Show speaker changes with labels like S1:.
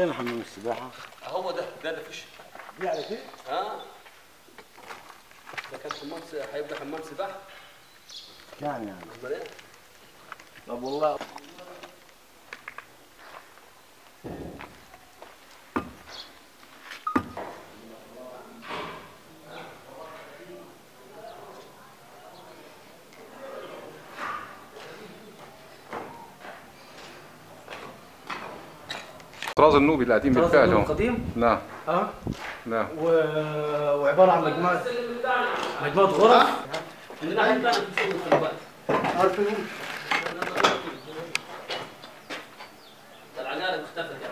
S1: فين حمام السباحة؟
S2: هو ده ده ده فيش
S1: دي على كده؟
S2: اه ده كان حمام س- هيبقى حمام سباحه
S1: كان يعني
S2: امال ايه؟
S1: طب والله
S3: الطراز النوبي القديم
S4: طراز
S3: بالفعل
S4: النوبي
S3: هو
S4: القديم
S3: نعم
S4: اه
S3: نعم
S4: و... وعباره عن مجموعه مجموعه غرف
S2: من الناحيه الثانيه في شغل الخلوات
S4: عارفين
S2: ده العقارب اختفت يعني